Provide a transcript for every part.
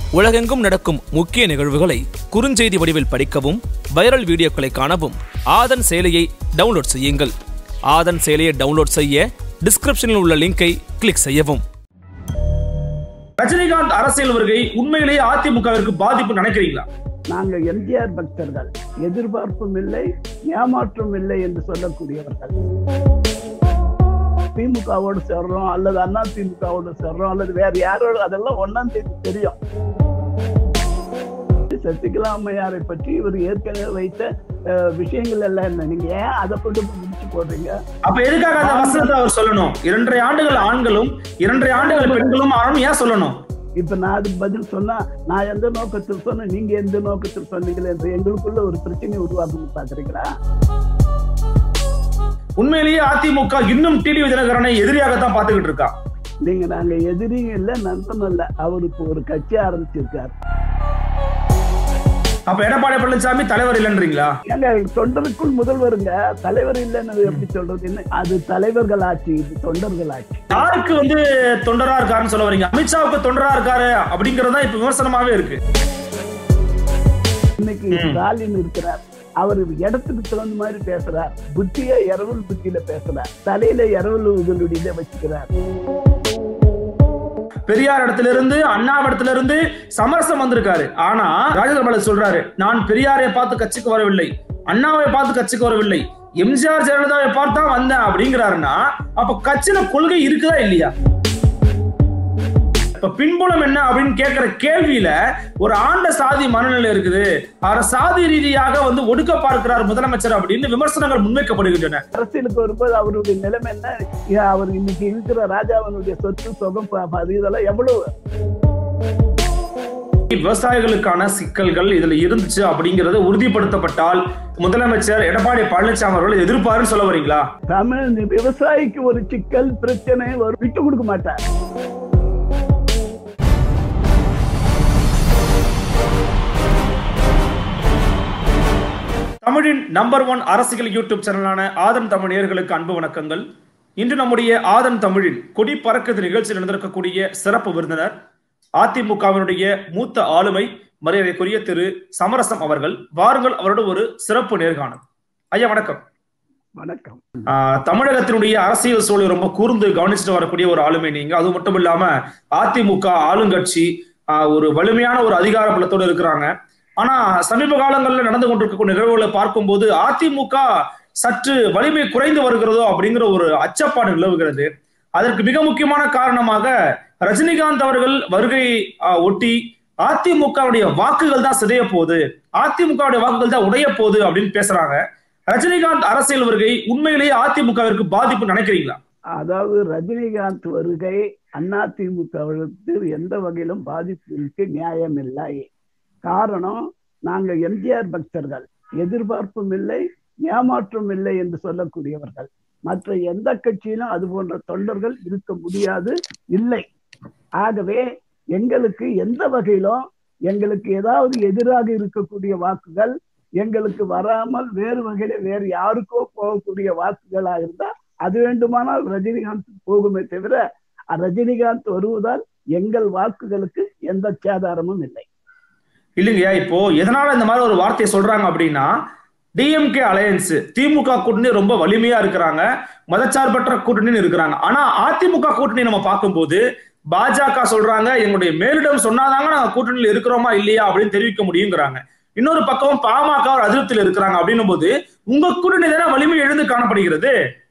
உலகெங்கும் நடக்கும் முக்கிய நிகழ்வுகளை குறுஞ்செய்தி வடிவில் படிக்கவும் வைரல் வீடியோக்களை காணவும் ஆதன் செயலியை டவுன்லோட் செய்யுங்கள் ஆதன் செயலியை டவுன்லோட் செய்ய டிஸ்கிரிப்ஷனில் உள்ள லிங்கை கிளிக் செய்யவும் ரஜினிகாந்த் அரசியல் வருகை உண்மையிலேயே அதிமுகவிற்கு பாதிப்பு நினைக்கிறீங்களா நாங்கள் எம்ஜிஆர் பக்தர்கள் எதிர்பார்ப்பும் இல்லை ஏமாற்றும் இல்லை என்று சொல்லக்கூடியவர்கள் திமுகவோடு சேர்றோம் அல்லது அண்ணா திமுகவோடு சேர்றோம் அல்லது வேற யாரோடு அதெல்லாம் ஒன்னாம் தேதி தெரியும் சசிகலா அம்மையாரை பற்றி இவர் ஏற்கனவே வைத்த அஹ், விஷயங்கள் எல்லாம் என்ன நீங்க ஏன் அதை கொண்டு போய் முடிச்சு போடுறீங்க அப்ப எதுக்காக அந்த வசனத்தை அவர் சொல்லணும் இரண்டரை ஆண்டுகள் ஆண்களும் இரண்டரை ஆண்டுகள் பெண்களும் ஆணும் ஏன் சொல்லணும் இப்ப நான் அதுக்கு பதில் சொன்னா நான் எந்த நோக்கத்தில் சொன்னேன் நீங்க எந்த நோக்கத்தில் சொன்னீங்களே என்று எங்களுக்குள்ள ஒரு பிரச்சனை உருவாக்கணும் பாக்குறீங்களா உண்மையிலேயே அதிமுக இன்னும் டிடிவி தினகரனை எதிரியாகத்தான் பார்த்துக்கிட்டு இருக்கா நீங்க நாங்க எதிரியும் இல்ல நண்பனும் இல்ல அவருக்கு ஒரு கட்சி ஆரம்பிச்சிருக்காரு அப்ப எடப்பாடி பழனிசாமி தலைவர் இல்லைன்றீங்களா எங்க தொண்டருக்குள் முதல்வருங்க தலைவர் இல்லைன்னு எப்படி சொல்றது என்ன அது தலைவர்கள் ஆட்சி இது தொண்டர்கள் ஆட்சி யாருக்கு வந்து தொண்டரா இருக்காருன்னு சொல்ல வரீங்க அமித்ஷாவுக்கு தொண்டரா இருக்காரு அப்படிங்கறதா இப்ப விமர்சனமாவே இருக்கு இன்னைக்கு ம். ஸ்டாலின் இருக்கிறார் அவர் இடத்துக்கு தகுந்த மாதிரி பேசுறார் புத்திய இரவல் புத்தியில பேசுறார் தலையில இரவல் உதலுடைய வச்சுக்கிறார் பெரியார் இடத்துல இருந்து அண்ணா இடத்துல இருந்து சமரசம் வந்திருக்காரு ஆனா ராஜேந்திர பாலாஜி சொல்றாரு நான் பெரியாரை பார்த்து கட்சிக்கு வரவில்லை அண்ணாவை பார்த்து கட்சிக்கு வரவில்லை எம்ஜிஆர் ஜெயலலிதாவை பார்த்தா வந்தேன் அப்படிங்கிறாருன்னா அப்ப கட்சியில கொள்கை இருக்குதா இல்லையா இப்ப பின்புலம் என்ன அப்படின்னு கேட்கிற கேள்வியில ஒரு ஆண்ட சாதி மனநிலை இருக்குது அவரை சாதி ரீதியாக வந்து ஒடுக்க பார்க்கிறார் முதலமைச்சர் அப்படின்னு விமர்சனங்கள் முன்வைக்கப்படுகின்றன அரசியலுக்கு வரும்போது அவருடைய நிலைமை என்ன ஏன் அவர் இன்னைக்கு இருக்கிற ராஜாவினுடைய சொத்து சுகம் ப- ப- அது இதெல்லாம் எவ்வளவு விவசாயிகளுக்கான சிக்கல்கள் இதுல இருந்துச்சு அப்படிங்கறது உறுதிப்படுத்தப்பட்டால் முதலமைச்சர் எடப்பாடி பழனிசாமி அவர்கள் எதிர்ப்பாருன்னு சொல்ல வரீங்களா தமிழ் விவசாயிக்கு ஒரு சிக்கல் பிரச்சனை ஒரு விட்டு கொடுக்க மாட்டார் தமிழின் நம்பர் ஒன் அரசியல் யூடியூப் சேனலான ஆதன் தமிழ் நேயர்களுக்கு அன்பு வணக்கங்கள் இன்று நம்முடைய ஆதன் தமிழின் கொடி பறக்குது நிகழ்ச்சியில் நடந்திருக்கக்கூடிய சிறப்பு விருந்தினர் அதிமுகவினுடைய மூத்த ஆளுமை மரியாதைக்குரிய திரு சமரசம் அவர்கள் வாருங்கள் அவரோட ஒரு சிறப்பு நேர்காணல் ஐயா வணக்கம் வணக்கம் ஆஹ் தமிழகத்தினுடைய அரசியல் சூழலை ரொம்ப கூர்ந்து கவனிச்சுட்டு வரக்கூடிய ஒரு ஆளுமை நீங்க அது மட்டும் இல்லாம அதிமுக ஆளுங்கட்சி ஆஹ் ஒரு வலிமையான ஒரு அதிகார பலத்தோடு இருக்கிறாங்க ஆனா சமீப காலங்களில் நடந்து கொண்டிருக்கக்கூடிய நிகழ்வுகளை பார்க்கும்போது அதிமுக சற்று வலிமை குறைந்து வருகிறதோ அப்படிங்கிற ஒரு அச்சப்பாடு நிலவுகிறது அதற்கு மிக முக்கியமான காரணமாக ரஜினிகாந்த் அவர்கள் வருகை ஆஹ், ஒட்டி அதிமுகவுடைய வாக்குகள் தான் சிதைய போகுது அதிமுகவுடைய வாக்குகள் தான் உடைய போகுது அப்படின்னு பேசுறாங்க ரஜினிகாந்த் அரசியல் வருகை உண்மையிலேயே அதிமுகவிற்கு பாதிப்பு நினைக்கிறீங்களா அதாவது ரஜினிகாந்த் வருகை அதிமுகவிற்கு எந்த வகையிலும் பாதிப்பிற்கு நியாயம் இல்லை காரணம் நாங்க எம்ஜிஆர் பக்தர்கள் எதிர்பார்ப்பும் இல்லை ஏமாற்றும் இல்லை என்று சொல்லக்கூடியவர்கள் மற்ற எந்த கட்சியிலும் அது போன்ற தொண்டர்கள் இருக்க முடியாது இல்லை ஆகவே எங்களுக்கு எந்த வகையிலும் எங்களுக்கு ஏதாவது எதிராக இருக்கக்கூடிய வாக்குகள் எங்களுக்கு வராமல் வேறு வகையில வேறு யாருக்கோ போகக்கூடிய வாக்குகளாக இருந்தா அது வேண்டுமானால் ரஜினிகாந்த் போகுமே தவிர அ- ரஜினிகாந்த் வருவதால் எங்கள் வாக்குகளுக்கு எந்த சேதாரமும் இல்லை இல்லைங்கய்யா இப்போ எதனால இந்த மாதிரி ஒரு வார்த்தையை சொல்றாங்க அப்படின்னா டிஎம்கே அலையன்ஸ் திமுக கூட்டணி ரொம்ப வலிமையா இருக்கிறாங்க மதச்சார்பற்ற கூட்டணின்னு இருக்கிறாங்க ஆனா அதிமுக கூட்டணி நம்ம பார்க்கும்போது பாஜக சொல்றாங்க எங்களுடைய மேலிடம் சொன்னாதாங்க நாங்க கூட்டணியில் இருக்கிறோமா இல்லையா அப்படின்னு தெரிவிக்க முடியுங்கிறாங்க இன்னொரு பக்கம் பாமக ஒரு அதிருப்தியில் இருக்கிறாங்க அப்படின்னும் போது உங்க கூட்டணி தானே வலிமை எழுந்து காணப்படுகிறது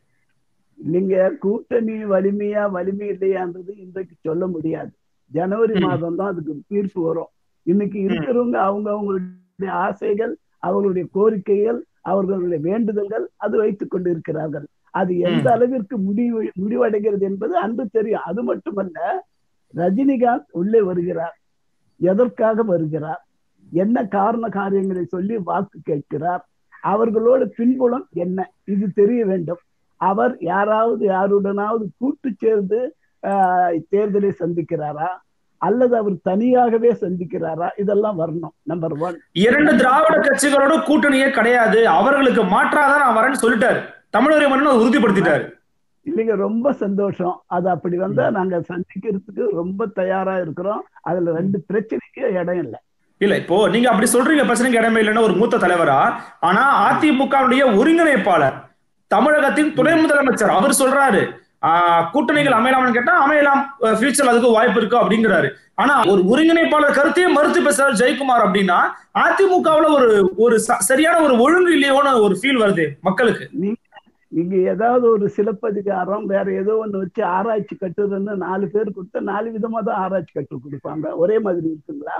நீங்க கூட்டணி வலிமையா வலிமை இல்லையான்றது இன்றைக்கு சொல்ல முடியாது ஜனவரி ம். மாதம் தான் அதுக்கு தீர்ப்பு வரும் இன்னைக்கு இருக்கிறவங்க அவங்க அவங்களுடைய ஆசைகள் அவர்களுடைய கோரிக்கைகள் அவர்களுடைய வேண்டுதல்கள் அது வைத்துக் கொண்டு இருக்கிறார்கள் அது எந்த அளவிற்கு முடிவு முடிவடைகிறது என்பது அன்று தெரியும் அது மட்டுமல்ல ரஜினிகாந்த் உள்ளே வருகிறார் எதற்காக வருகிறார் என்ன காரண காரியங்களை சொல்லி வாக்கு கேட்கிறார் அவர்களோட பின்புலம் என்ன இது தெரிய வேண்டும் அவர் யாராவது யாருடனாவது கூட்டு சேர்ந்து ஆஹ், தேர்தலை சந்திக்கிறாரா அல்லது அவர் தனியாகவே சந்திக்கிறாரா இதெல்லாம் வரணும் நம்பர் ஒன் இரண்டு திராவிட கட்சிகளோட கூட்டணியே கிடையாது அவர்களுக்கு மாற்றாதான் நான் வரேன்னு சொல்லிட்டாரு தமிழக மன்னன் அதை உறுதிப்படுத்திட்டாரு இல்லைங்க ரொம்ப சந்தோஷம் அது அப்படி வந்தா நாங்க சந்திக்கிறதுக்கு ரொம்ப தயாரா இருக்கிறோம் அதுல ரெண்டு பிரச்சனைக்கு இடம் இல்லை இல்ல இப்போ நீங்க அப்படி சொல்றீங்க பிரச்சனைக்கு இடமே இல்லைன்னு ஒரு மூத்த தலைவரா ஆனா அதிமுகவுடைய ஒருங்கிணைப்பாளர் தமிழகத்தின் துணை முதலமைச்சர் அவர் சொல்றாரு ஆஹ், கூட்டணிகள் அமையலாம்னு கேட்டா அமையலாம் ஃபியூச்சர் அதுக்கு வாய்ப்பு இருக்கு அப்படிங்கிறாரு ஆனா ஒரு ஒருங்கிணைப்பாளர் கருத்தையே மறுத்து பேசுறாரு ஜெயக்குமார் அப்படின்னா அதிமுகவுல ஒரு ஒரு ச- சரியான ஒரு ஒழுங்கு இல்லையோன்னு ஒரு ஃபீல் வருது மக்களுக்கு நீங்க ஏதாவது ஒரு சிலப்பதிகாரம் வேற ஏதோ ஒண்ணு வச்சு ஆராய்ச்சி கட்டுறதுன்னு நாலு பேர் கொடுத்தா நாலு விதமா தான் ஆராய்ச்சி கட்டு கொடுப்பாங்க ஒரே மாதிரி இருக்குங்களா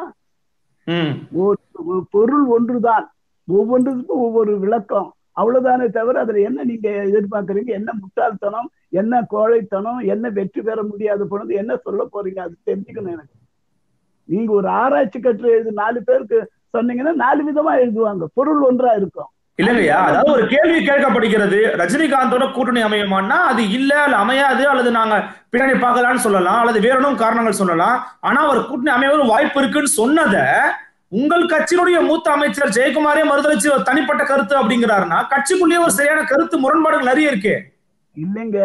ம் ஒரு ஒரு பொருள் ஒன்றுதான் ஒவ்வொன்றுக்கும் ஒவ்வொரு விளக்கம் அவ்வளவுதானே தவிர அதுல என்ன நீங்க எதிர்பார்க்கறீங்க என்ன முட்டாள்தனம் என்ன கோழைத்தனம் என்ன வெற்றி பெற முடியாத பொழுது என்ன சொல்ல போறீங்க அது தெரிஞ்சுக்கணும் எனக்கு நீங்க ஒரு ஆராய்ச்சி கட்டுரை எழுது நாலு பேருக்கு சொன்னீங்கன்னா நாலு விதமா எழுதுவாங்க பொருள் ஒன்றா இருக்கும் இல்லைங்கய்யா அதாவது ஒரு கேள்வி கேட்கப்படுகிறது ரஜினிகாந்தோட கூட்டணி அமையுமான்னா அது இல்ல அல்ல அமையாது அல்லது நாங்க பின்னாடி பார்க்கலாம்னு சொல்லலாம் அல்லது வேற ஒன்றும் காரணங்கள் சொல்லலாம் ஆனா ஒரு கூட்டணி அமைய வாய்ப்பு இருக்குன்னு சொன்னத உங்கள் கட்சியினுடைய மூத்த அமைச்சர் ஜெயக்குமாரே மறுதளிச்சு ஒரு தனிப்பட்ட கருத்து அப்படிங்கிறாருன்னா கட்சிக்குள்ளேயே ஒரு சரியான கருத்து முரண்பாடுகள் நிறைய இருக்கு இல்லைங்க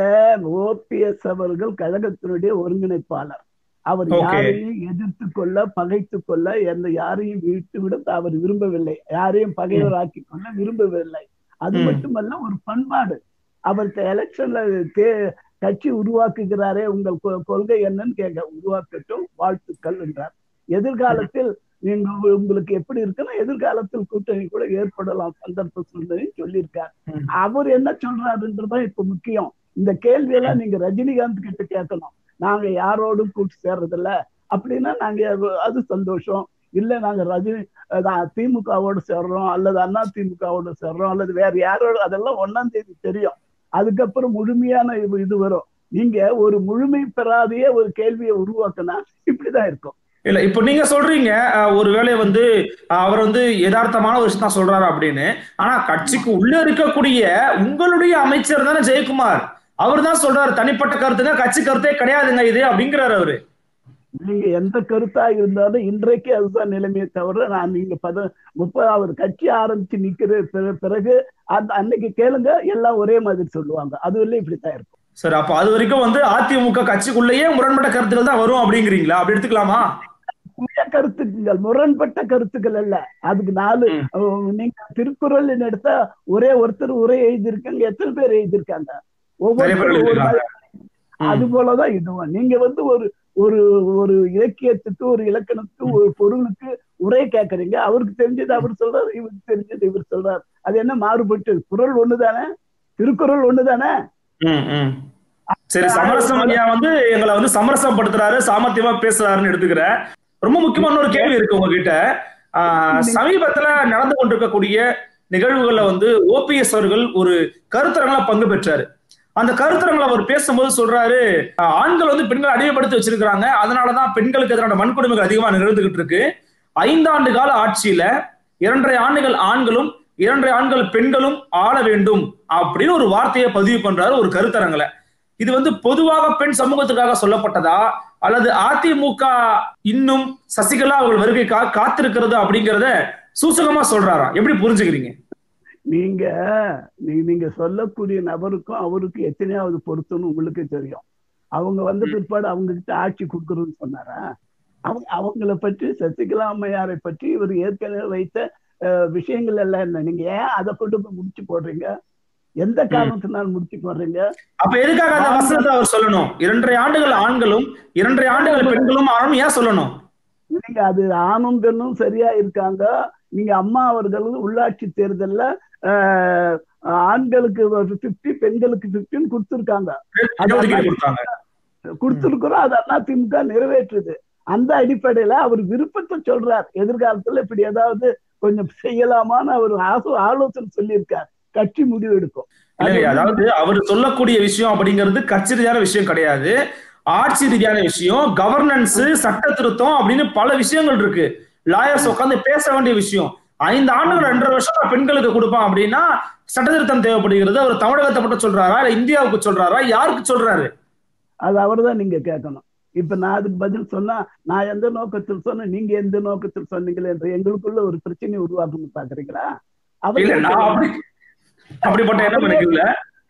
ஓபிஎஸ் அவர்கள் கழகத்தினுடைய ஒருங்கிணைப்பாளர் அவர் Okay. யாரையும் எதிர்த்து கொள்ள பகைத்து கொள்ள எந்த யாரையும் வீட்டு விட அவர் விரும்பவில்லை யாரையும் பகைவராக்கி கொள்ள விரும்பவில்லை அது ம். மட்டுமல்ல ஒரு பண்பாடு அவர் எலெக்ஷன்ல தே கட்சி உருவாக்குகிறாரே உங்கள் கொ- கொள்கை என்னன்னு கேட்க உருவாக்கட்டும் வாழ்த்துக்கள் என்றார் எதிர்காலத்தில் நீங்க உங்களுக்கு எப்படி இருக்குன்னா எதிர்காலத்தில் கூட்டணி கூட ஏற்படலாம் சந்தர்ப்ப சூழ்நிலை சொல்லியிருக்கார் ம். அவர் என்ன சொல்றாருன்றதுதான் இப்ப முக்கியம் இந்த கேள்வியெல்லாம் நீங்க ரஜினிகாந்த் கிட்ட கேட்கணும் நாங்க யாரோடும் கூட்டு சேர்றதில்ல அப்படின்னா நாங்க அது- அது சந்தோஷம் இல்ல நாங்க ரஜினி அதான் திமுகவோட சேர்றோம் அல்லது அண்ணா திமுகவோட சேர்றோம் அல்லது வேற யாரோட அதெல்லாம் ஒன்னாம் தேதி தெரியும் அதுக்கப்புறம் முழுமையான இது- இது வரும் நீங்க ஒரு முழுமை பெறாதையே ஒரு கேள்வியை உருவாக்குனா இப்படிதான் இருக்கும் இல்ல இப்போ நீங்க சொல்றீங்க அஹ், ஒருவேளை வந்து அஹ், அவர் வந்து யதார்த்தமான ஒரு விஷயம் தான் சொல்றாரு அப்படின்னு ஆனா கட்சிக்கு உள்ள இருக்கக்கூடிய உங்களுடைய அமைச்சர் தானே ஜெயக்குமார் அவர் தான் சொல்றாரு தனிப்பட்ட கருத்துங்க கட்சி கருத்தே கிடையாதுங்க இது அப்படிங்கிறாரு அவரு நீங்க எந்த கருத்தா இருந்தாலும் இன்றைக்கு அதுதான் நிலைமையை தவிர நான் நீங்க பத முப்பதாவது கட்சி ஆரம்பிச்சு நிக்கிற பிற- பிறகு அந்த அன்னைக்கு கேளுங்க எல்லாம் ஒரே மாதிரி சொல்லுவாங்க அதுவரையும் இப்படித்தான் இருக்கும் சரி அப்ப அது வரைக்கும் வந்து அதிமுக கட்சிக்குள்ளேயே முரண்பட்ட கருத்துக்கள் தான் வரும் அப்படிங்கிறீங்களா அப்படி எடுத்துக்கலாமா சுய கருத்துக்கள் முரண்பட்ட கருத்துக்கள் அல்ல அதுக்கு நாலு ம். அஹ், நீங்க திருக்குறள் எடுத்தா ஒரே ஒருத்தர் உரை எழுதியிருக்காங்க எத்தனை பேர் எழுதியிருக்காங்க நிறைய பேர் ஒவ்வொருத்தரும் ஒரு எழுதியிருக்காங்க. ம். அது போலதான் இதுவும் நீங்க வந்து ஒரு ஒரு ஒரு இலக்கியத்துக்கு ஒரு இலக்கணத்துக்கு ஒரு பொருளுக்கு உரை கேட்கறீங்க அவருக்கு தெரிஞ்சது அவர் சொல்றாரு இவருக்கு தெரிஞ்சது இவர் சொல்றாரு அது என்ன மாறுபட்டு குரல் ஒண்ணுதானே திருக்குறள் ஒண்ணுதானே ம், ம். சரி சமரசம் ஐயா வந்து எங்களை வந்து சமரசப்படுத்துறாரு சாமர்த்தியமா பேசுறாருன்னு எடுத்துக்கிறேன் ரொம்ப முக்கியமான ஒரு கேள்வி இருக்கு உங்ககிட்ட ஆஹ், சமீபத்துல நடந்து கொண்டிருக்கக்கூடிய நிகழ்வுகள்ல வந்து ஓபிஎஸ் அவர்கள் ஒரு கருத்தரங்கள பங்கு பெற்றாரு அந்த கருத்தரங்களை அவர் பேசும்போது சொல்றாரு ஆஹ், ஆண்கள் வந்து பெண்களை அடிமைப்படுத்தி வச்சிருக்கிறாங்க அதனாலதான் பெண்களுக்கு எதிரான வன்கொடுமைகள் அதிகமா நிகழ்ந்துகிட்டு இருக்கு ஐந்தாண்டு கால ஆட்சியில இரண்டரை ஆண்டுகள் ஆண்களும் இரண்டரை ஆண்கள் பெண்களும் ஆள வேண்டும் அப்படின்னு ஒரு வார்த்தையை பதிவு பண்றாரு ஒரு கருத்தரங்களை இது வந்து பொதுவாக பெண் சமூகத்துக்காக சொல்லப்பட்டதா அல்லது அதிமுக இன்னும் சசிகலா அவர்கள் வருகைக்காக காத்திருக்கிறது அப்படிங்கறத சூசகமா சொல்றாரா எப்படி புரிஞ்சுக்கிறீங்க நீங்க நீ- நீங்க சொல்லக்கூடிய நபருக்கும் அவருக்கும் எத்தனையாவது பொருத்தம்னு உங்களுக்கு தெரியும் அவங்க வந்த பிற்பாடு அவங்க கிட்ட ஆட்சி கொடுக்கறதுன்னு சொன்னாரா அவங்க அவங்கள பற்றி சசிகலா அம்மையாரை பற்றி இவர் ஏற்கனவே வைத்த அஹ், விஷயங்கள் எல்லாம் என்ன நீங்க ஏன் அதை கொண்டு போய் முடிச்சு போடுறீங்க எந்த காரணத்தினால் முடிச்சு போடுறீங்க அப்ப எதுக்காக அந்த வசனத்தை அவர் சொல்லணும் இரண்டரை ஆண்டுகள் ஆண்களும் இரண்டரை ஆண்டுகள் பெண்களும் ஆணும் ஏன் சொல்லணும் நீங்க அது ஆணும் பெண்ணும் சரியா இருக்காங்க நீங்க அம்மா அவர்கள் உள்ளாட்சி தேர்தல்ல ஆஹ், ஆண்களுக்கு பிப்டி பெண்களுக்கு பிப்டின்னு கொடுத்துருக்காங்க இடஒதுக்கீடு கொடுத்தாங்க கொடுத்துருக்கிறோம் அது அதிமுக நிறைவேற்றுது அந்த அடிப்படையில அவர் விருப்பத்தை சொல்றார் எதிர்காலத்துல இப்படி ஏதாவது கொஞ்சம் செய்யலாமான்னு அவர் ஆசோ ஆலோசனை சொல்லியிருக்கார் கட்சி முடிவு எடுக்கும் இல்லைங்க அதாவது அவர் சொல்லக்கூடிய விஷயம் அப்படிங்கிறது கட்சி ரீதியான விஷயம் கிடையாது ஆட்சி ரீதியான விஷயம் கவர்னன்ஸ் சட்ட திருத்தம் அப்படின்னு பல விஷயங்கள் இருக்கு லாயர்ஸ் உட்காந்து பேச வேண்டிய விஷயம் ஐந்து ஆண்டுகள் ரெண்டரை வருஷம் நான் பெண்களுக்கு கொடுப்பான் அப்படின்னா சட்ட திருத்தம் தேவைப்படுகிறது அவர் தமிழகத்தை மட்டும் சொல்றாரா இல்ல இந்தியாவுக்கு சொல்றாரா யாருக்கு சொல்றாரு அது அவர்தான் நீங்க கேட்கணும் இப்ப நான் அதுக்கு பதில் சொன்னா நான் எந்த நோக்கத்தில் சொன்னேன் நீங்க எந்த நோக்கத்தில் சொன்னீங்களே என்று எங்களுக்குள்ள ஒரு பிரச்சனை உருவாக்கணும்னு பாக்குறீங்களா இல்ல நான் அப்படி அப்படிப்பட்ட எண்ணம் எனக்கு இல்ல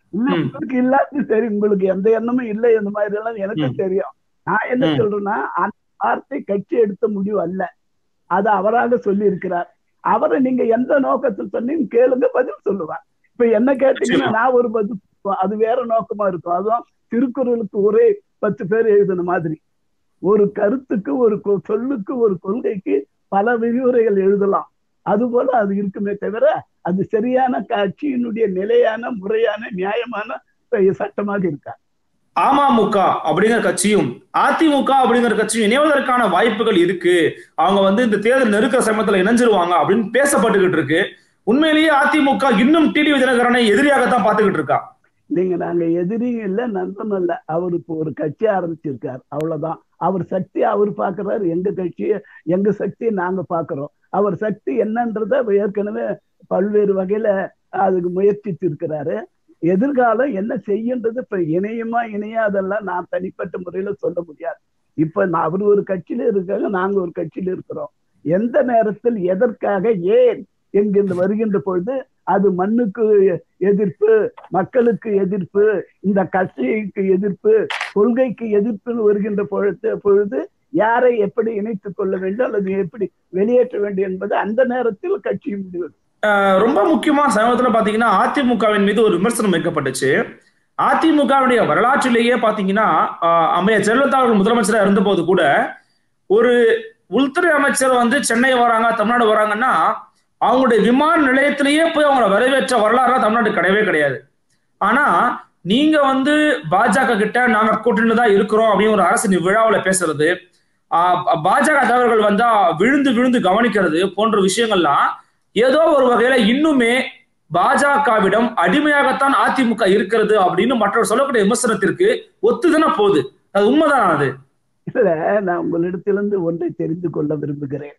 இல்ல ம். உங்களுக்கு இல்லாது சரி உங்களுக்கு எந்த எண்ணமும் இல்லை இந்த மாதிரி எல்லாம் எனக்கு ம். தெரியும் நான் என்ன ம். சொல்றேன்னா அந்த வார்த்தை கட்சி எடுத்த முடிவு அல்ல அது அவராக சொல்லி இருக்கிறார் அவரை நீங்க எந்த நோக்கத்தில் சொன்னீங்க கேளுங்க பதில் சொல்லுவார் இப்ப என்ன கேட்டீங்கன்னா நிச்சயமா. நான் ஒரு பதில் சொல்லுவேன். அது வேற நோக்கமா இருக்கும் அதுவும் திருக்குறளுக்கு ஒரே பத்து பேர் எழுதின மாதிரி ஒரு கருத்துக்கு ஒரு கொ- சொல்லுக்கு ஒரு கொள்கைக்கு பல விரிவுரைகள் எழுதலாம் அது போல அது இருக்குமே தவிர அது சரியான கட்சியினுடைய நிலையான முறையான நியாயமான சட்டமாக இருக்கா அமமுக அப்படிங்கிற கட்சியும் அதிமுக அப்படிங்கிற கட்சியும் இணைவதற்கான வாய்ப்புகள் இருக்கு அவங்க வந்து இந்த தேர்தல் நெருக்கிற சமயத்துல இணைஞ்சிருவாங்க அப்படின்னு பேசப்பட்டுக்கிட்டு இருக்கு உண்மையிலேயே அதிமுக இன்னும் டிடிவி தினகரனை எதிரியாகத்தான் பார்த்துக்கிட்டு இருக்கா நீங்க நாங்க எதிரியும் இல்ல நண்பன் இல்ல அவர் இப்போ ஒரு கட்சி ஆரம்பிச்சிருக்கார் அவ்வளவுதான் அவர் சக்தி அவர் பாக்குறாரு எங்க கட்சியை எங்க சக்தியை நாங்க பாக்குறோம் அவர் சக்தி என்னன்றத அவர் ஏற்கனவே பல்வேறு வகையில அதுக்கு முயற்சித்து இருக்கிறாரு எதிர்காலம் என்ன செய்யுன்றது இப்ப இணையுமா இணையாதெல்லாம் நான் தனிப்பட்ட முறையில சொல்ல முடியாது இப்ப நான் அவர் ஒரு கட்சியில இருக்காங்க நாங்க ஒரு கட்சியில இருக்கிறோம் எந்த நேரத்தில் எதற்காக ஏன் என்கின்ற வருகின்ற பொழுது அது மண்ணுக்கு எதிர்ப்பு மக்களுக்கு எதிர்ப்பு இந்த கட்சிக்கு எதிர்ப்பு கொள்கைக்கு எதிர்ப்புன்னு வருகின்ற பொழுது பொழுது யாரை எப்படி இணைத்துக் கொள்ள வேண்டும் அல்லது எப்படி வெளியேற்ற வேண்டும் என்பது அந்த நேரத்தில் கட்சி முடிவு அஹ் ரொம்ப முக்கியமா சமீபத்துல பாத்தீங்கன்னா அதிமுகவின் மீது ஒரு விமர்சனம் வைக்கப்பட்டுச்சு அதிமுகவுடைய வரலாற்றிலேயே பாத்தீங்கன்னா அஹ் அம்மையார் ஜெயலலிதா அவர்கள் முதலமைச்சரா இருந்தபோது கூட ஒரு உள்துறை அமைச்சர் வந்து சென்னை வராங்க தமிழ்நாடு வராங்கன்னா அவங்களுடைய விமான நிலையத்திலேயே போய் அவங்கள வரவேற்ற வரலாறு தமிழ்நாடு கிடையவே கிடையாது ஆனா நீங்க வந்து பாஜக கிட்ட நாங்க கூட்டணியில தான் இருக்கிறோம் அப்படின்னு ஒரு அரசு விழாவில் பேசுறது ஆஹ் பாஜக தலைவர்கள் வந்தா விழுந்து விழுந்து கவனிக்கிறது போன்ற விஷயங்கள்லாம் ஏதோ ஒரு வகையில இன்னுமே பாஜகவிடம் அடிமையாகத்தான் அதிமுக இருக்கிறது அப்படின்னு மற்றவர் சொல்லக்கூடிய விமர்சனத்திற்கு ஒத்துதானே போகுது அது உண்மைதான் அது இதுல நான் உங்களிடத்திலிருந்து ஒன்றை தெரிந்து கொள்ள விரும்புகிறேன்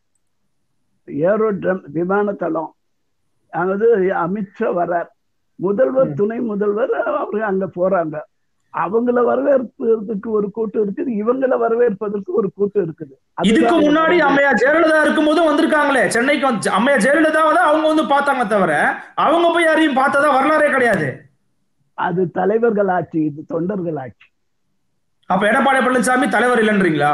ஏரோட்ரம் விமான தளம் அதாவது அமித்ஷா வர்றார் முதல்வர் துணை முதல்வர் அவரு அங்க போறாங்க அவங்கள வரவேற்பதற்கு ஒரு கூட்டம் இருக்குது இவங்கள வரவேற்பதற்கு ஒரு கூட்டம் இருக்குது இதுக்கு முன்னாடி அம்மையா ஜெயலலிதா இருக்கும் போதும் வந்திருக்காங்களே சென்னைக்கு வந்து அம்மையா ஜெயலலிதா தான் அவங்க வந்து பார்த்தாங்க தவிர அவங்க போய் யாரையும் பார்த்ததா வரலாறே கிடையாது அது தலைவர்கள் ஆட்சி இது தொண்டர்கள் ஆட்சி அப்ப எடப்பாடி பழனிசாமி தலைவர் இல்லைன்றீங்களா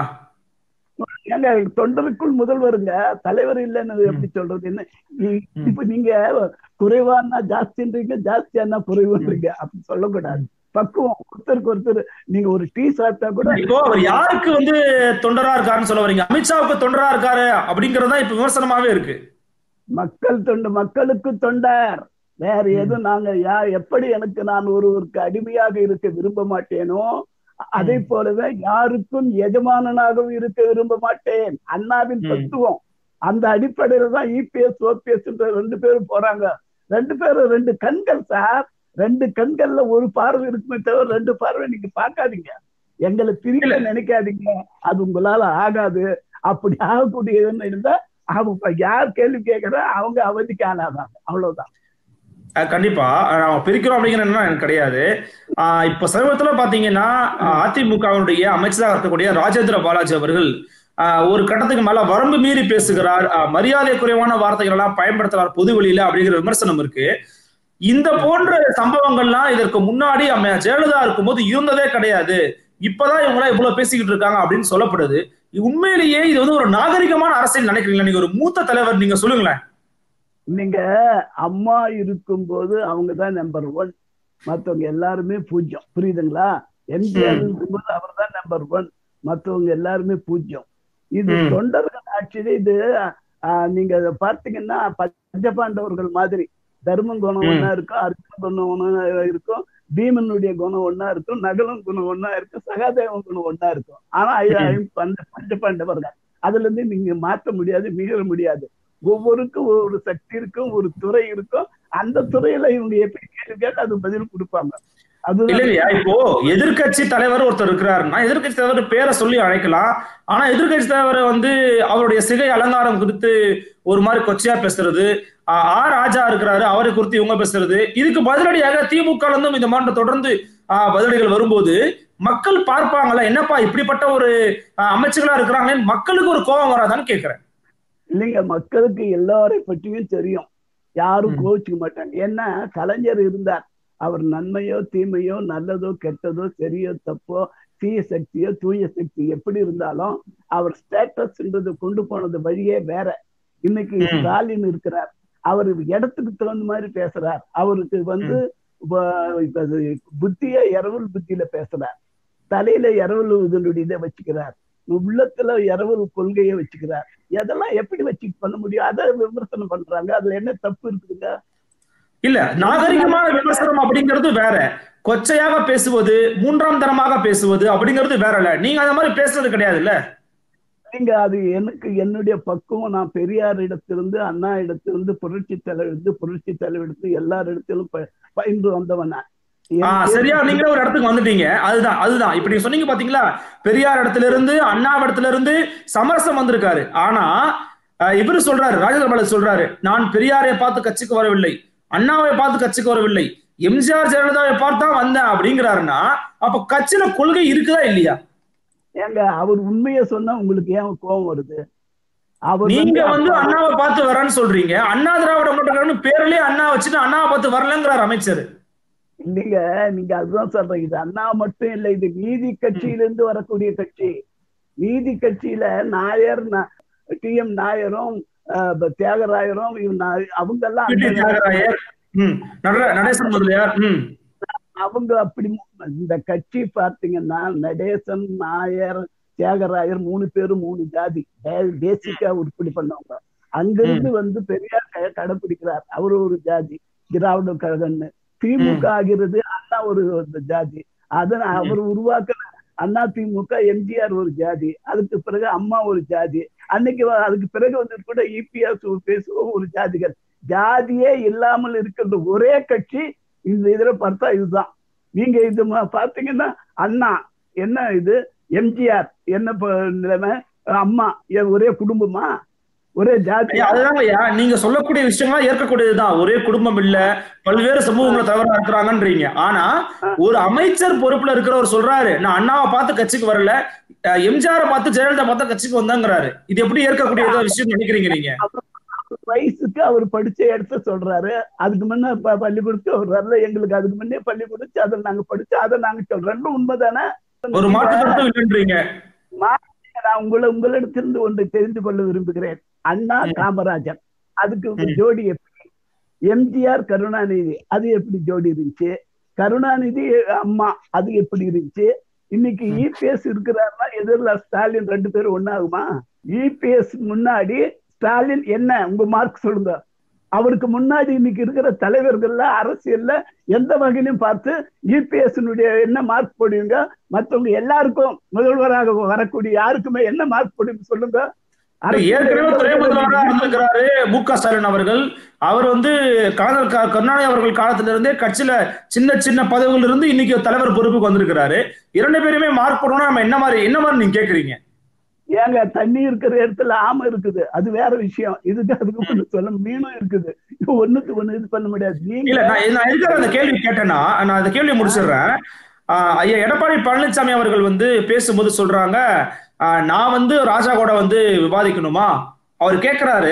ஏங்க தொண்டருக்குள் முதல்வருங்க தலைவர் இல்லைன்னு எப்படி சொல்றது என்ன இப்ப நீங்க குறைவானா ஜாஸ்தின்றீங்க ஜாஸ்தியானா குறைவுன்றீங்க அப்படி சொல்லக்கூடாது பக்குவம் ஒருத்தருக்கு ஒருத்தர் நீங்க ஒரு டீ சாப்பிட்டா கூட இப்போ அவர் யாருக்கு வந்து தொண்டரா இருக்காருன்னு சொல்ல வரீங்க அமித்ஷாவுக்கு தொண்டரா இருக்காரு அப்படிங்கறதா இப்ப விமர்சனமாவே இருக்கு மக்கள் தொண்டு மக்களுக்கு தொண்டர் வேற எதுவும் நாங்க யா எப்படி எனக்கு நான் ஒருவருக்கு அடிமையாக இருக்க விரும்ப மாட்டேனோ அதை போலவே யாருக்கும் எஜமானனாகவும் இருக்க விரும்ப மாட்டேன் அண்ணாவின் தத்துவம் அந்த அடிப்படையில தான் இபிஎஸ் ஓபிஎஸ் ரெண்டு பேரும் போறாங்க ரெண்டு பேரும் ரெண்டு கண்கள் சார் ரெண்டு கண்கள்ல ஒரு பார்வை இருக்குமே தவிர ரெண்டு பார்வை நீங்க பார்க்காதீங்க எங்களை பிரிக்க நினைக்காதீங்க அது உங்களால ஆகாது அப்படி ஆகக்கூடியதுன்னு இருந்தா அவங்க யார் கேள்வி கேட்கறா அவங்க அவதிக்கு ஆளாதாங்க அவ்வளவுதான் கண்டிப்பா நாம பிரிக்கிறோம் அப்படிங்கிற எனக்கு கிடையாது இப்ப சமீபத்துல பாத்தீங்கன்னா அதிமுகவினுடைய அமைச்சராக இருக்கக்கூடிய ராஜேந்திர பாலாஜி அவர்கள் ஒரு கட்டத்துக்கு மேல வரம்பு மீறி பேசுகிறார் மரியாதை குறைவான வார்த்தைகள் எல்லாம் பயன்படுத்துறார் பொது வெளியில அப்படிங்கிற விமர்சனம் இருக்கு இந்த போன்ற சம்பவங்கள்லாம் இதற்கு முன்னாடி அம்மையா ஜெயலலிதா இருக்கும்போது இருந்ததே கிடையாது இப்பதான் இவங்க இவ்வளவு பேசிக்கிட்டு இருக்காங்க அப்படின்னு சொல்லப்படுது உண்மையிலேயே இது வந்து ஒரு நாகரிகமான அரசியல் நினைக்கிறீங்களா நீங்க ஒரு மூத்த தலைவர் நீங்க சொல்லுங்களேன் நீங்க அம்மா இருக்கும் போது அவங்க தான் நம்பர் ஒன் மத்தவங்க எல்லாருமே பூஜ்யம் புரியுதுங்களா எம்ஜிஆர் இருக்கும்போது அவர் தான் நம்பர் ஒன் மத்தவங்க எல்லாருமே பூஜ்யம் இது தொண்டர்கள் ஆட்சியில இது நீங்க பார்த்தீங்கன்னா பஞ்சபாண்டவர்கள் மாதிரி தர்மம் குணம் ஒன்னா இருக்கும் அர்ஜுன குணம் ஒன்னா இருக்கும் பீமனுடைய குணம் ஒன்னா இருக்கும் நகலம் குணம் ஒன்னா இருக்கும் சகாதேவன் குணம் ஒன்னா இருக்கும் ஆனா பஞ்ச பாண்டவர்கள் அதுல இருந்து நீங்க மாற்ற முடியாது மீற முடியாது ஒவ்வொருக்கும் ஒரு சக்தி இருக்கும் ஒரு துறை இருக்கும் அந்த துறையில இவங்க எப்படி கேள்வி கேட்டு அது பதில் கொடுப்பாங்க இல்லையா இப்போ எதிர்கட்சி தலைவர் ஒருத்தர் இருக்கிறாருன்னா எதிர்கட்சி தலைவர் பேரை சொல்லி அழைக்கலாம் ஆனா எதிர்கட்சி தலைவரை வந்து அவருடைய சிகை அலங்காரம் குறித்து ஒரு மாதிரி கொச்சையா பேசுறது ஆ ராஜா இருக்கிறாரு அவரை குறித்து இவங்க பேசுறது இதுக்கு பதிலடியாக திமுக இருந்தும் இந்த மாதிரி தொடர்ந்து பதிலடிகள் வரும்போது மக்கள் பார்ப்பாங்களா என்னப்பா இப்படிப்பட்ட ஒரு அமைச்சர்களா இருக்கிறாங்களேன்னு மக்களுக்கு ஒரு கோபம் வராதான்னு கேட்கிறேன் இல்லைங்க மக்களுக்கு எல்லாரை பற்றியும் தெரியும் யாரும் கோவிச்சுக்க மாட்டாங்க ஏன்னா கலைஞர் இருந்தார் அவர் நன்மையோ தீமையோ நல்லதோ கெட்டதோ சரியோ தப்போ தீய சக்தியோ தூய சக்தி எப்படி இருந்தாலும் அவர் ஸ்டேட்டஸ்ன்றது கொண்டு போனது வழியே வேற இன்னைக்கு ம். ஸ்டாலின் இருக்கிறார் அவர் இடத்துக்கு தகுந்த மாதிரி பேசுறார் அவருக்கு வந்து வ- இப்ப அது புத்திய இரவல் புத்தியில பேசுறார் தலையில இரவல் இதனுடைய இதை வச்சுக்கிறார் உள்ளத்துல இரவல் கொள்கையை வச்சுக்கிறார் இதெல்லாம் எப்படி வச்சு பண்ண முடியும் அதை விமர்சனம் பண்றாங்க அதுல என்ன தப்பு இருக்குதுங்க இல்ல நாகரிகமான விமர்சனம் அப்படிங்கிறது வேற கொச்சையாக பேசுவது மூன்றாம் தரமாக பேசுவது அப்படிங்கிறது வேற இல்ல நீங்க அந்த மாதிரி பேசுறது கிடையாது இல்ல நீங்க அது எனக்கு என்னுடைய பக்குவம் நான் பெரியார் இடத்திலிருந்து அண்ணா இடத்திலிருந்து புரட்சி தலைவரிருந்து புரட்சி தலைவரிடத்து எல்லார் இடத்திலும் ப- பயின்று வந்தவன் நான். ஆ, எனக்கு சரியா நீங்களே ஒரு இடத்துக்கு வந்துட்டீங்க அதுதான் அதுதான் இப்ப நீங்க சொன்னீங்க பாத்தீங்களா பெரியார் இடத்துல இருந்து அண்ணா இடத்துல இருந்து சமரசம் வந்திருக்காரு ஆனா அஹ், இவரு சொல்றாரு ராஜேந்திர பாலாஜி சொல்றாரு நான் பெரியாரை பார்த்து கட்சிக்கு வரவில்லை அண்ணாவை பார்த்து கட்சிக்கு வரவில்லை எம்ஜிஆர் ஜெயலலிதாவை பார்த்தா வந்தேன் அப்படிங்கிறாருன்னா அப்ப கட்சியில கொள்கை இருக்குதா இல்லையா ஏங்க அவர் உண்மையை சொன்னா உங்களுக்கு ஏன் கோபம் வருது அவர் நீங்க வந்து அப்பா- அண்ணாவை பார்த்து வரேன்னு சொல்றீங்க அண்ணா திராவிட முன்னேற்ற பேர்லயே அண்ணா வச்சுட்டு அண்ணாவை பார்த்து வரலங்கிறார் அமைச்சர் இல்லைங்க நீங்க அதுதான் சொல்றீங்க இது அண்ணா மட்டும் இல்லை இது நீதி கட்சியிலிருந்து வரக்கூடிய கட்சி நீதி கட்சியில நாயர் டி எம் நாயரும் அஹ், ப- தியாகராயரும் இவங்க அவங்க எல்லாம் பி.டி. அந்த- தியாகராயர் ம் நடர- நடேசன் முதலியார் ம் அவங்க அப்படி மு- இந்த கட்சி பார்த்தீங்கன்னா நடேசன் நாயர் தியாகராயர் மூணு பேரும் மூணு ஜாதி பேசிக்கா உருப்படி பண்ணவங்க அங்கிருந்து வந்து பெரியார் க- கடைப்பிடிக்கிறார் அவரு ஒரு ஜாதி திராவிட கழகம்னு திமுக ஆகிறது அண்ணா ஒரு ஒரு ஜாதி அதன் அவர் உருவாக்கின அண்ணா திமுக எம்ஜிஆர் ஒரு ஜாதி அதுக்கு பிறகு அம்மா ஒரு ஜாதி அன்னைக்கு வ- அதுக்கு பிறகு வந்து கூட இபிஎஸ் பேசுவோம் ஒரு ஜாதிகள் ஜாதியே இல்லாமல் இருக்கின்ற ஒரே கட்சி இந்த இதுல பார்த்தா இதுதான் நீங்க இது ம- பாத்தீங்கன்னா அண்ணா என்ன இது எம்ஜிஆர் என்ன ப- நிலைமை அம்மா ஏன் ஒரே குடும்பமா ஒரே ஜாதி ஐயா, அதுதாங்க ஐயா நீங்க சொல்லக்கூடிய விஷயங்களா ஏற்கக்கூடியதுதான் ஒரே குடும்பம் இல்ல பல்வேறு சமூகங்கள தலைவரா இருக்கிறாங்கன்றீங்க ஆனா ஒரு அமைச்சர் பொறுப்புல இருக்கிறவர் சொல்றாரு நான் அண்ணாவை பார்த்து கட்சிக்கு வரல அஹ், எம்ஜிஆரை பார்த்து ஜெயலலிதா பார்த்து கட்சிக்கு வந்தாங்கிறாரு இது எப்படி ஏற்கக்கூடிய விஷயம் நினைக்கிறீங்க நீங்க வயசுக்கு அவர் படிச்ச இடத்த சொல்றாரு அதுக்கு முன்ன ப- பள்ளிக்கூடத்துக்கு அவர் வரல எங்களுக்கு அதுக்கு முன்னே பள்ளிக்கூடத்து அதை நாங்க படிச்சோம் அதை நாங்க சொல்றோம் ரெண்டும் உண்மைதானே ஒரு மாற்று கருத்தும் இல்லைன்றீங்க நான் உங்களை உங்களிடத்திலிருந்து ஒன்று தெரிந்து கொள்ள விரும்புகிறேன் அண்ணா ம். காமராஜர் அதுக்கு ம். ஜோடி எப்படி எம்ஜிஆர் கருணாநிதி அது எப்படி ஜோடி இருந்துச்சு கருணாநிதி அம்மா அது எப்படி இருந்துச்சு இன்னைக்கு ம். இபிஎஸ் இருக்கிறாருன்னா எதிரில் ஸ்டாலின் ரெண்டு பேரும் ஒண்ணாகுமா இபிஎஸ் முன்னாடி ஸ்டாலின் என்ன உங்க மார்க் சொல்லுங்க அவருக்கு முன்னாடி இன்னைக்கு இருக்கிற தலைவர்கள்ல அரசியல்ல எந்த வகையிலும் பார்த்து இபிஎஸ் என்ன மார்க் போடுவீங்க மத்தவங்க எல்லாருக்கும் முதல்வராக வரக்கூடிய யாருக்குமே என்ன மார்க் போடுவீங்க சொல்லுங்க ஏற்கனவே துறை முதல்வராக இருந்திருக்கிறாரு மு க ஸ்டாலின் அவர்கள் அவர் வந்து கலைஞர் க- கருணாநிதி அவர்கள் காலத்துல இருந்தே கட்சியில சின்ன சின்ன பதவிகள் இருந்து இன்னைக்கு தலைவர் பொறுப்புக்கு வந்திருக்கிறாரு இரண்டு பேருமே மார்க் போடணும்னா நம்ம என்ன மாதிரி என்ன மாதிரி நீங்க கேக்குறீங்க ஏங்க தண்ணி இருக்கிற இடத்துல ஆமை இருக்குது அது வேற விஷயம் இதுக்கு அதுக்கு ஒண்ணு சொல்ல மீனும் இருக்குது இது ஒண்ணுக்கு ஒண்ணு இது பண்ண முடியாது இல்ல நீங்க நான் நான் இருக்கிற அந்த கேள்வி கேட்டேன்னா நான் அந்த கேள்வியை முடிச்சிடுறேன் ஆஹ் ஐயா எடப்பாடி பழனிசாமி அவர்கள் வந்து பேசும்போது சொல்றாங்க ஆஹ் நான் வந்து ராஜா கூட வந்து விவாதிக்கணுமா அவர் கேக்குறாரு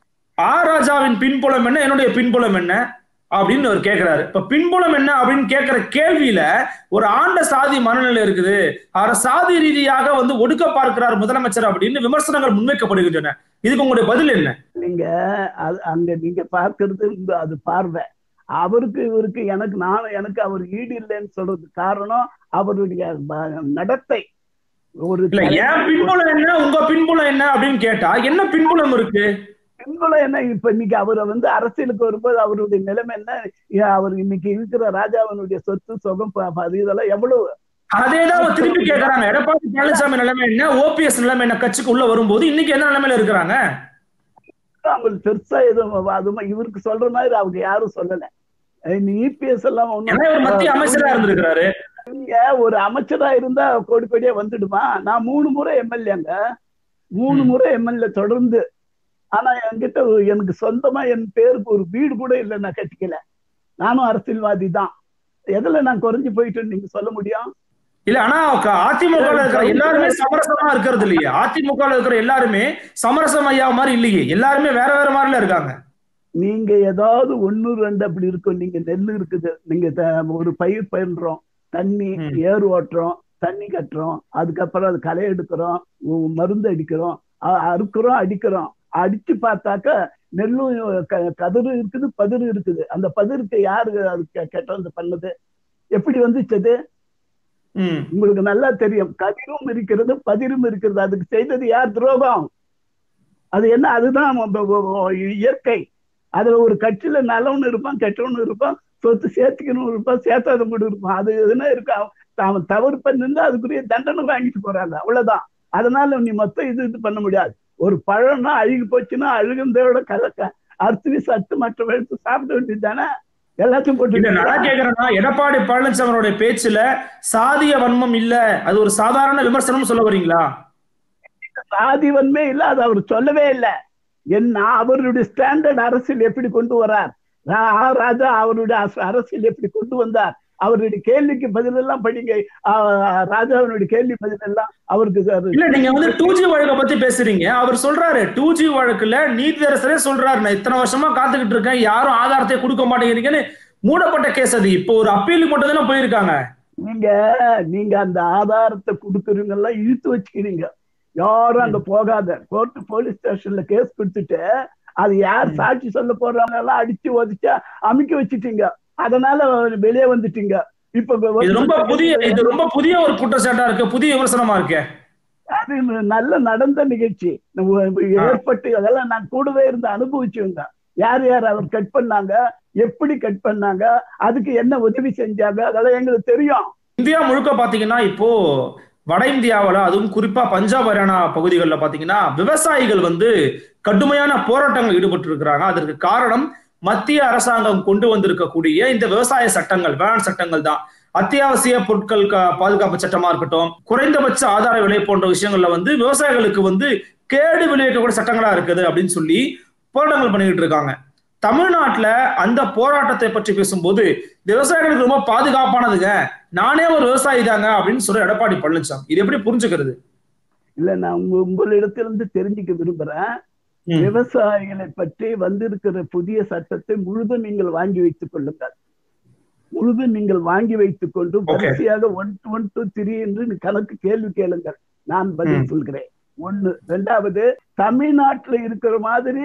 ஆ ராஜாவின் பின்புலம் என்ன என்னுடைய பின்புலம் என்ன அப்படின்னு அவர் கேக்குறாரு இப்ப பின்புலம் என்ன அப்படின்னு கேக்குற கேள்வியில ஒரு ஆண்ட சாதி மனநிலை இருக்குது அவரை சாதி ரீதியாக வந்து ஒடுக்க பார்க்கிறார் முதலமைச்சர் அப்படின்னு விமர்சனங்கள் முன்வைக்கப்படுகின்றன இதுக்கு உங்களுடைய பதில் என்ன நீங்க அது அங்க நீங்க பார்க்கிறது இந்த அது பார்வை அவருக்கு இவருக்கு எனக்கு நான் எனக்கு அவர் ஈடு இல்லைன்னு சொல்றதுக்கு காரணம் அவருடைய ப- நடத்தை ஒரு இல்ல என் பின்புலம் என்ன உங்க பின்புலம் என்ன அப்படின்னு கேட்டா என்ன பின்புலம் இருக்கு பின்புலம் என்ன இப்ப இன்னைக்கு அவரை வந்து அரசியலுக்கு வரும்போது அவருடைய நிலைமை என்ன ஏன் அவர் இன்னைக்கு இருக்கிற ராஜாவினுடைய சொத்து சுகம் ப- ப- அது இதெல்லாம் எவ்வளவு அதேதான் அவங்க திருப்பி கேக்குறாங்க எடப்பாடி பழனிசாமி நிலைமை என்ன ஓபிஎஸ் நிலைமை என்ன கட்சிக்கு உள்ள வரும்போது இன்னைக்கு என்ன நிலைமையில இருக்கிறாங்க அவங்களுக்கு பெருசா எதுவும் அதுமா இவருக்கு சொல்ற மாதிரி அவங்க யாரும் சொல்லல இபிஎஸ் எல்லாம் ஏன்னா இவர் மத்திய அமைச்சரா ஒண்ணும் இருந்திருக்கிறாரு நீங்க ஒரு அமைச்சரா இருந்தா கோடி கோடியா வந்துடுமா நான் மூணு முறை எம்எல்ஏங்க மூணு ம். முறை எம்எல்ஏ தொடர்ந்து ஆனா என்கிட்ட ஒரு- எனக்கு சொந்தமா என் பேருக்கு ஒரு வீடு கூட இல்லை நான் கட்டிக்கல நானும் அரசியல்வாதி தான் எதுல நான் குறைஞ்சு போயிட்டேன்னு நீங்க சொல்ல முடியும் இல்ல ஆனா க- அதிமுக ல இருக்கிற எல்லாருமே சமரசமா இருக்கிறது இல்லையே அதிமுக ல இருக்கிற எல்லாருமே சமரசம் ஐயா மாதிரி இல்லையே எல்லாருமே வேற வேற மாதிரில இருக்காங்க நீங்க ஏதாவது ஒண்ணு ரெண்டு அப்படி இருக்கும் நீங்க நெல் இருக்குது நீங்க த- ஒரு பயிர் பயின்றோம் தண்ணி ம். ஏர் ஓட்டுறோம் தண்ணி கட்டுறோம் அதுக்கப்புறம் அது களை எடுக்கிறோம் உ- மருந்து அடிக்கிறோம் அ- அறுக்கிறோம் அடிக்கிறோம் அடிச்சு பார்த்தாக்க நெல்லும் க- கதிரு இருக்குது பதிரு இருக்குது அந்த பதிருக்கு யாரு அது கெ- கெட்டது பண்ணது எப்படி வந்துச்சு அது ம் உங்களுக்கு நல்லா தெரியும் கதிரும் இருக்கிறது பதிரும் இருக்கிறது அதுக்கு செய்தது யார் துரோகம் அது என்ன அதுதான் ம- ம- ம- இயற்கை அதுல ஒரு கட்சியில நல்லவனு இருப்பான் கெட்டவனு இருப்பான் சொத்து சேர்த்துக்கணும் இருப்பான் சேர்த்தாதவங்க கூட இருப்பான் அது எதுனா இருக்கு அவன் அவன் தவறு பண்ணிருந்தா அதுக்குரிய தண்டனை வாங்கிட்டு போறாங்க அவ்வளவுதான் அதனால நீ மொத்தம் இது இது பண்ண முடியாது ஒரு பழம்னா அழுகி போச்சுன்னா அழுகுந்தோட கலக்க அறுத்து சத்து மற்ற எடுத்து சாப்பிட வேண்டியது தானே எல்லாத்தையும் இல்ல நான் போட்டு கேக்குறேன்னா எடப்பாடி பழனிசாமியோட பேச்சுல சாதிய வன்மம் இல்ல அது ஒரு சாதாரண விமர்சனம் சொல்ல வரீங்களா சாதிவன்மே இல்ல அது அவர் சொல்லவே இல்லை என்ன அவருடைய ஸ்டாண்டர்ட் அரசியல் எப்படி கொண்டு வரார் ரா- ஆ. ராஜா அவருடைய அச- அரசியல் எப்படி கொண்டு வந்தார் அவருடைய கேள்விக்கு பதில் எல்லாம் படிங்க ஆ, ராஜாவினுடைய கேள்வி பதில் எல்லாம் அவருக்கு அது- இல்ல நீங்க வந்து டூ ஜி வழக்க பத்தி பேசுறீங்க அவர் சொல்றாரு டூ ஜி வழக்குல நீதியரசரே சொல்றாரு நான் இத்தனை வருஷமா காத்துக்கிட்டு இருக்கேன் யாரும் ஆதாரத்தை கொடுக்க மாட்டேங்கிறீங்கன்னு மூடப்பட்ட கேஸ் அது இப்போ ஒரு அப்பீலுக்கு மட்டும் தானே போயிருக்காங்க நீங்க நீங்க அந்த ஆதாரத்தை கொடுக்குறவங்க எல்லாம் இழுத்து வச்சுக்கிறீங்க யாரும் அங்க போகாத கோர்ட் போலீஸ் ஸ்டேஷன்ல கேஸ் கொடுத்துட்டு அது யார் ம். சாட்சி சொல்ல போறாங்க எல்லாம் அடிச்சு ஒதிச்சா அமுக்கி வச்சுட்டீங்க அதனால வெளியே வந்துட்டீங்க இப்ப இது ரொம்ப புதிய இது ரொம்ப புதிய ஒரு குற்றச்சாட்டா இருக்கு புதிய விமர்சனமா இருக்கு அது நல்ல நடந்த நிகழ்ச்சி நம்ம ஏற்பட்டு அதெல்லாம் நான் கூடவே இருந்து அனுபவிச்சவங்க யார் யார் அவர் கட் பண்ணாங்க எப்படி கட் பண்ணாங்க அதுக்கு என்ன உதவி செஞ்சாங்க அதெல்லாம் எங்களுக்கு தெரியும் இந்தியா முழுக்க பாத்தீங்கன்னா இப்போ வட இந்தியாவுல அதுவும் குறிப்பா பஞ்சாப் ஹரியானா பகுதிகளில் பாத்தீங்கன்னா விவசாயிகள் வந்து கடுமையான போராட்டங்கள் ஈடுபட்டு இருக்கிறாங்க அதற்கு காரணம் மத்திய அரசாங்கம் கொண்டு வந்திருக்கக்கூடிய இந்த விவசாய சட்டங்கள் வேளாண் சட்டங்கள் தான் அத்தியாவசிய பொருட்கள் க- பாதுகாப்பு சட்டமா இருக்கட்டும் குறைந்தபட்ச ஆதார விலை போன்ற விஷயங்கள்ல வந்து விவசாயிகளுக்கு வந்து கேடு விளைவிக்கக்கூடிய சட்டங்களா இருக்குது அப்படின்னு சொல்லி போராட்டங்கள் பண்ணிக்கிட்டு இருக்காங்க தமிழ்நாட்டுல அந்த போராட்டத்தை பற்றி பேசும்போது விவசாயிகளுக்கு ரொம்ப பாதுகாப்பானதுங்க நானே ஒரு விவசாயி தாங்க அப்படின்னு சொல்ற எடப்பாடி பழனிசாமி இது எப்படி புரிஞ்சுக்கிறது இல்ல நான் உங்க உங்களிடத்திலிருந்து தெரிஞ்சுக்க விரும்புறேன் ம். விவசாயிகளை பற்றி வந்திருக்கிற புதிய சட்டத்தை முழுதும் நீங்கள் வாங்கி வைத்துக் கொள்ளுங்கள் முழுதும் நீங்கள் வாங்கி வைத்துக் கொண்டு வரிசையாக ஒன் ஒன் டூ த்ரீ என்று நீ கணக்கு கேள்வி கேளுங்கள் நான் பதில் ம். சொல்கிறேன் ஒண்ணு ரெண்டாவது தமிழ்நாட்டுல இருக்கிற மாதிரி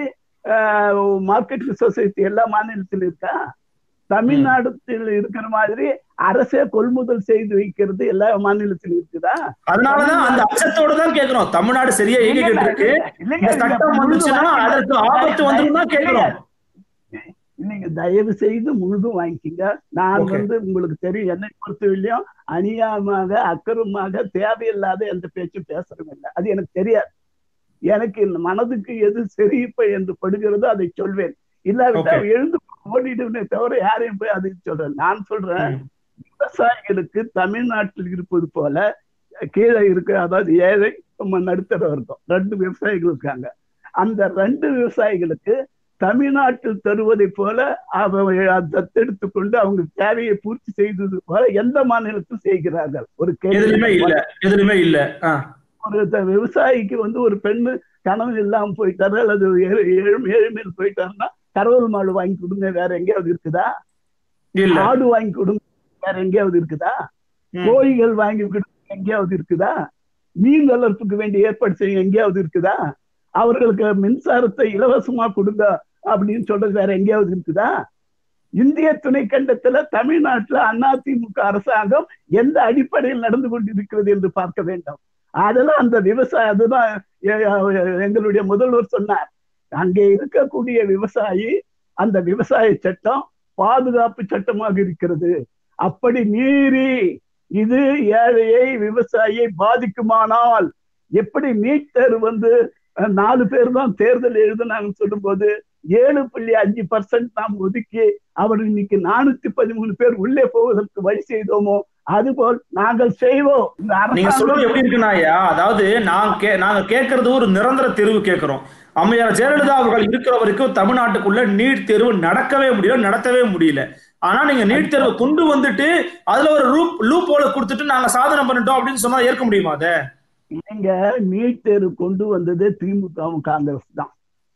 மார்க்கெட் சொசைட்டி எல்லா மாநிலத்திலும் இருக்கா தமிழ்நாட்டில் இருக்கிற மாதிரி அரசே கொள்முதல் செய்து வைக்கிறது எல்லா மாநிலத்திலும் இருக்குதா அதனாலதான் அந்த அச்சத்தோட தான் கேக்குறோம் தமிழ்நாடு சரியா இயங்கிக்கிட்டு இருக்கு இந்த சட்டம் வந்துச்சுன்னா அதற்கு ஆபத்து வந்துடும் தான் கேக்குறோம் நீங்க தயவு செய்து முழுதும் வாங்கிக்கிங்க நான் Okay. வந்து உங்களுக்கு தெரியும் என்னை பொறுத்தவரையிலும் அநியாயமாக அக்கறமாக தேவையில்லாத எந்த பேச்சும் பேசுறதும் இல்லை அது எனக்கு தெரியாது எனக்கு இந்த மனதுக்கு எது சரிப்ப என்று படுகிறதோ அதை சொல்வேன் இல்லாவிட்டால் Okay. எழுந்து ஓடிடுவனே தவிர யாரையும் போய் அதை சொல்றேன் நான் சொல்றேன் ம். விவசாயிகளுக்கு தமிழ்நாட்டில் இருப்பது போல கீழே இருக்கு அதாவது ஏழை நம்ம நடுத்தர வர்க்கம் ரெண்டு விவசாயிகள் இருக்காங்க அந்த ரெண்டு விவசாயிகளுக்கு தமிழ்நாட்டில் தருவதை போல அவ- தத்தெடுத்து கொண்டு அவங்க தேவையை பூர்த்தி செய்தது போல எந்த மாநிலத்தில் செய்கிறார்கள் ஒரு எதுலயுமே இல்ல கேள்வி எதுலயுமே இல்ல ஆ. ஒரு த- விவசாயிக்கு வந்து ஒரு பெண்ணு கனவு இல்லாம போயிட்டாரு அல்லது ஏழை- ஏழை- ஏழ்மையில் போயிட்டாருன்னா கரவல் மாடு வாங்கி கொடுங்க வேற எங்கேயாவது இருக்குதா இல்ல ஆடு வாங்கி கொடுங்க வேற எங்கேயாவது இருக்குதா ம். கோழிகள் வாங்கி கொடுங்க எங்கேயாவது இருக்குதா மீன் வளர்ப்புக்கு வேண்டிய ஏற்பாடு செய்ய எங்கேயாவது இருக்குதா அவர்களுக்கு மின்சாரத்தை இலவசமா கொடுங்க அப்படின்னு சொல்றது வேற எங்கேயாவது இருக்குதா இந்திய துணைக்கண்டத்துல தமிழ்நாட்டுல அதிமுக அரசாங்கம் எந்த அடிப்படையில் நடந்து கொண்டிருக்கிறது என்று பார்க்க வேண்டும் அதெல்லாம் அந்த விவசாய அதுதான் எ- எ- எங்களுடைய முதல்வர் சொன்னார் அங்கே இருக்கக்கூடிய விவசாயி அந்த விவசாய சட்டம் பாதுகாப்பு சட்டமாக இருக்கிறது அப்படி மீறி இது ஏழையை விவசாயியை பாதிக்குமானால் எப்படி நீட் தேர்வு வந்து அஹ், நாலு பேர் தான் தேர்தல் எழுதுனாங்கன்னு சொல்லும்போது ஏழு புள்ளி அஞ்சு பர்சன்ட் நாம் ஒதுக்கி அவர் இன்னைக்கு நானூத்தி பதிமூணு பேர் உள்ளே போவதற்கு வழி செய்தோமோ அதுபோல் நாங்கள் செய்வோம் இந்த நீங்க அரசாங்கம் சொல்றது எப்படி இருக்குன்னா ஐயா அதாவது நான் கே நாங்க கேட்கறது ஒரு நிரந்தர தேர்வு கேட்கிறோம் அம்மையார் ஜெயலலிதா அவர்கள் இருக்கிற வரைக்கும் தமிழ்நாட்டுக்குள்ள நீட் தேர்வு நடக்கவே முடியல நடத்தவே முடியல ஆனா நீங்க நீட் தேர்வை கொண்டு வந்துட்டு அதுல ஒரு லூப் லூப் போல கொடுத்துட்டு நாங்க சாதனை பண்ணிட்டோம் அப்படின்னு சொன்னா ஏற்க முடியுமா அத நீங்க நீட் தேர்வு கொண்டு வந்தது திமுகவும் காங்கிரஸ் தான்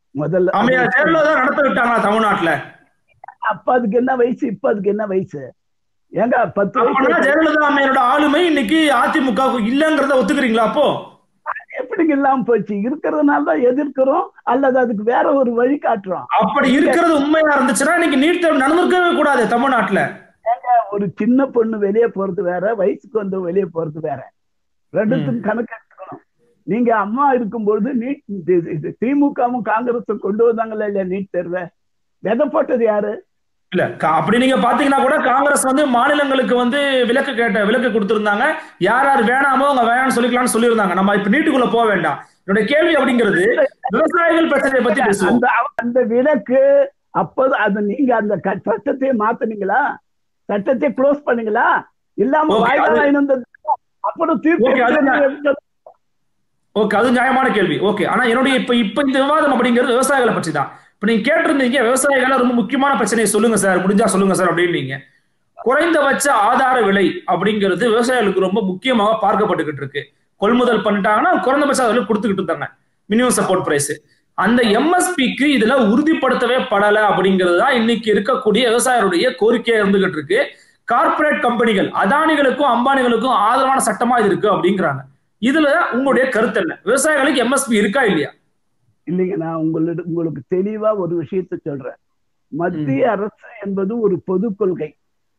முதல்ல அம்மையா ஜெயலலிதா நடத்த விட்டாங்களா தமிழ்நாட்டுல அப்ப அதுக்கு என்ன வயசு இப்ப அதுக்கு என்ன வயசு ஏங்க பத்து அப்பனா வயசு ஜெயலலிதா அம்மையோட ஆளுமை இன்னைக்கு அதிமுக இல்லங்கிறத ஒத்துக்கிறீங்களா அப்போ எப்படிங்க இல்லாம போச்சு இருக்கிறதுனால தான் எதிர்க்கிறோம் அல்லது அதுக்கு வேற ஒரு வழி காட்டுறோம் அப்படி இருக்கிறது உண்மையா இருந்துச்சுன்னா இன்னைக்கு நீட் தேர்வு நடந்திருக்கவே கூடாது தமிழ்நாட்டுல ஒரு சின்ன பொண்ணு வெளியே போறது வேற வயசுக்கு வந்து வெளியே போறது வேற ரெண்டுத்துக்கும் கணக்கு எடுத்துக்கணும் நீங்க அம்மா இருக்கும்பொழுது நீட் இது- இது திமுகவும் காங்கிரஸும் கொண்டு வந்தாங்களா இல்லையா நீட் தேர்வை விதை போட்டது யாரு இல்ல கா- அப்படி நீங்க பாத்தீங்கன்னா கூட காங்கிரஸ் வந்து மாநிலங்களுக்கு வந்து விலக்கு கேட்ட விலக்கு கொடுத்திருந்தாங்க யார் யார் வேணாமோ அவங்க வேணாம்னு சொல்லிக்கலாம்னு சொல்லியிருந்தாங்க நம்ம இப்ப நீட்டுக்குள்ள போக வேண்டாம் என்னுடைய கேள்வி அப்படிங்கிறது விவசாயிகள் பிரச்சனையை பத்தி பேசுவோம் அந்த அந்த விலக்கு அப்போது அது நீங்க அந்த க- சட்டத்தை மாத்துனீங்களா சட்டத்தை க்ளோஸ் பண்ணீங்களா இல்லாம Okay, வாய்தா அது- வாங்கிட்டு வந்தது அப்புறம் தீர்ப்பு Okay, அது நான்- எப்படி ஓகே அது நியாயமான கேள்வி ஓகே ஆனா என்னுடைய இப்ப இப்ப இந்த விவாதம் அப்படிங்கிறது விவசாயிகளை பற்றி தான் இப்ப நீங்க கேட்டிருந்தீங்க விவசாயிகளை ரொம்ப முக்கியமான பிரச்சனையை சொல்லுங்க சார் முடிஞ்சா சொல்லுங்க சார் அப்படின்னீங்க குறைந்தபட்ச ஆதார விலை அப்படிங்கிறது விவசாயிகளுக்கு ரொம்ப முக்கியமாக பார்க்கப்பட்டுக்கிட்டு இருக்கு கொள்முதல் பண்ணிட்டாங்கன்னா குறைந்தபட்ச விலை கொடுத்துக்கிட்டு இருந்தாங்க மினிமம் சப்போர்ட் பிரைஸ் அந்த எம்எஸ்பிக்கு இதுல உறுதிப்படுத்தவே படல அப்படிங்கிறது தான் இன்னைக்கு இருக்கக்கூடிய விவசாயிகளுடைய கோரிக்கையா இருந்துகிட்டு இருக்கு கார்ப்பரேட் கம்பெனிகள் அதானிகளுக்கும் அம்பானிகளுக்கும் ஆதரவான சட்டமா இது இருக்கு அப்படிங்கிறாங்க இதுல உங்களுடைய கருத்து என்ன விவசாயிகளுக்கு எம்எஸ்பி இருக்கா இல்லையா இல்லைங்க நான் உங்களிடம் உங்களுக்கு தெளிவா ஒரு விஷயத்தை சொல்றேன் மத்திய அரசு என்பது ஒரு பொது கொள்கை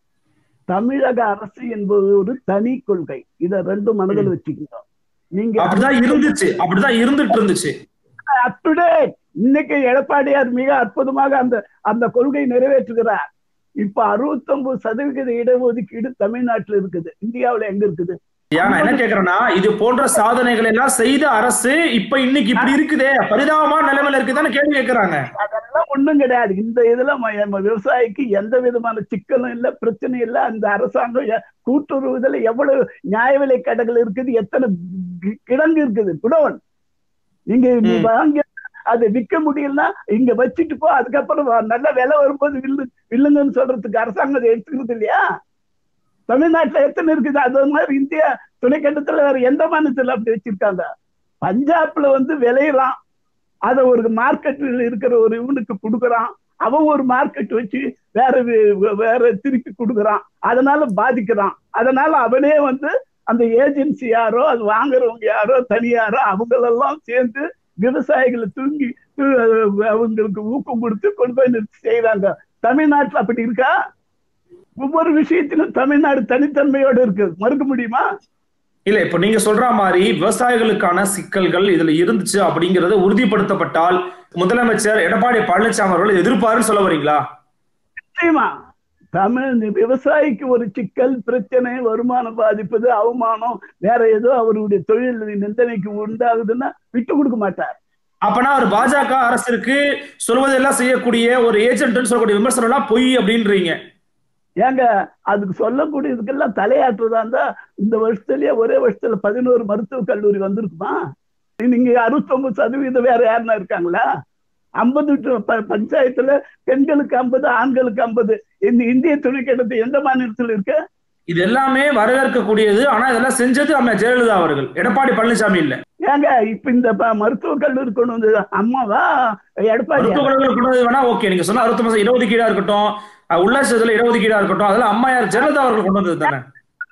தமிழக அரசு என்பது ஒரு தனி கொள்கை இத ரெண்டு மனதில் வச்சுக்கணும் நீங்க அப்படிதான் இருந்துச்சு அப்படிதான் இருந்துட்டு இருந்துச்சு up to date. இன்னைக்கு எடப்பாடியார் மிக அற்புதமாக அந்த அந்த கொள்கை நிறைவேற்றுகிறார் இப்ப அறுபத்தொன்பது சதவிகித இடஒதுக்கீடு தமிழ்நாட்டுல இருக்குது இந்தியாவுல எங்க இருக்குது ஏன் நான் என்ன கேக்குறேன்னா இது போன்ற சாதனைகள் எல்லாம் செய்த அரசு இப்ப இன்னைக்கு இப்படி இருக்குதே பரிதாபமான நிலைமையில இருக்குதான்னு கேள்வி கேட்கறாங்க அதெல்லாம் ஒண்ணும் கிடையாது இந்த இதுல ம- நம்ம விவசாயிக்கு எந்த விதமான சிக்கலும் இல்ல பிரச்சனையும் இல்ல அந்த அரசாங்கம் எ- கூட்டுறவு இதுல எவ்வளவு நியாய விலை கடைகள் இருக்குது எத்தனை கி- கிடங்கு இருக்குது குடோன் நீங்க நீ ம். வாங்கி அதை விற்க முடியலன்னா இங்க வச்சுட்டு போ அதுக்கப்புறம் வ- நல்ல விலை வரும்போது வில்லு வில்லுங்கன்னு சொல்றதுக்கு அரசாங்கம் அதை எடுத்துக்கிறது இல்லையா தமிழ்நாட்டுல எத்தனை இருக்குது அது மாதிரி இந்தியா துணைக்கண்டத்துல வேற எந்த மாநிலத்துல அப்படி வச்சிருக்காங்க பஞ்சாப்ல வந்து விளையலாம் அத ஒரு மார்க்கெட்டில் இருக்கிற ஒரு இவனுக்கு கொடுக்குறான் அவன் ஒரு மார்க்கெட் வச்சு வேற வி- வேற திருப்பி கொடுக்குறான் அதனால பாதிக்கிறான் அதனால அவனே வந்து அந்த ஏஜென்சி யாரோ அது வாங்குறவங்க யாரோ தனியாரோ அவங்களெல்லாம் சேர்ந்து விவசாயிகளை தூங்கி து- அவங்களுக்கு ஊக்கம் கொடுத்து கொண்டு போய் நிறுத்தி செய்யறாங்க தமிழ்நாட்டுல அப்படி இருக்கா ஒவ்வொரு விஷயத்திலும் தமிழ்நாடு தனித்தன்மையோட இருக்கு மறுக்க முடியுமா இல்ல இப்ப நீங்க சொல்ற மாதிரி விவசாயிகளுக்கான சிக்கல்கள் இதுல இருந்துச்சு அப்படிங்கறது உறுதிப்படுத்தப்பட்டால் முதலமைச்சர் எடப்பாடி பழனிசாமி அவர்கள் எதிர்ப்பாருன்னு சொல்ல வரீங்களா நிச்சயமா தமிழ் விவசாயிக்கு ஒரு சிக்கல் பிரச்சனை வருமானம் பாதிப்பது அவமானம் வேற ஏதோ அவருடைய தொழில் நிந்தனைக்கு உண்டாகுதுன்னா விட்டு கொடுக்க மாட்டார் அப்பனா அவர் பாஜக அரசிற்கு சொல்வதெல்லாம் செய்யக்கூடிய ஒரு ஏஜென்ட்னு சொல்லக்கூடிய விமர்சனம் எல்லாம் பொய் அப்படின்றீங்க ஏங்க அதுக்கு சொல்லக்கூடியதுக்கெல்லாம் தலையாட்டுறதா இருந்தா இந்த வருஷத்துலயே ஒரே வருஷத்துல பதினோரு மருத்துவக் கல்லூரி வந்திருக்குமா நீங்க அறுபத்தொன்பது சதவீதம் வேற யாருன்னா இருக்காங்களா ஐம்பது பஞ்சாயத்துல பெண்களுக்கு ஐம்பது ஆண்களுக்கு ஐம்பது இந்த இந்திய துணைக்கண்டத்து எந்த மாநிலத்துல இருக்கு இது எல்லாமே வரவேற்கக்கூடியது ஆனா இதெல்லாம் செஞ்சது நம்ம ஜெயலலிதா அவர்கள் எடப்பாடி பழனிசாமி இல்ல ஏங்க இப்ப இந்த ப- மருத்துவக் கல்லூரி கொண்டு வந்து அம்மாவா எடப்பாடி மருத்துவ கல்லூரி கொண்டு வந்தது வேணா ஓகே நீங்க சொன்ன அறுபத்தி மாசம் இடஒதுக்கீடா இருக்கட்டும் அஹ் உள்ளாட்சியத்துல இடஒதுக்கீடா இருக்கட்டும் அதெல்லாம் அம்மா யார் ஜெயலலிதா அவர்கள் கொண்டு வந்தது தானே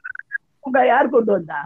பூங்கா யார் கொண்டு வந்தா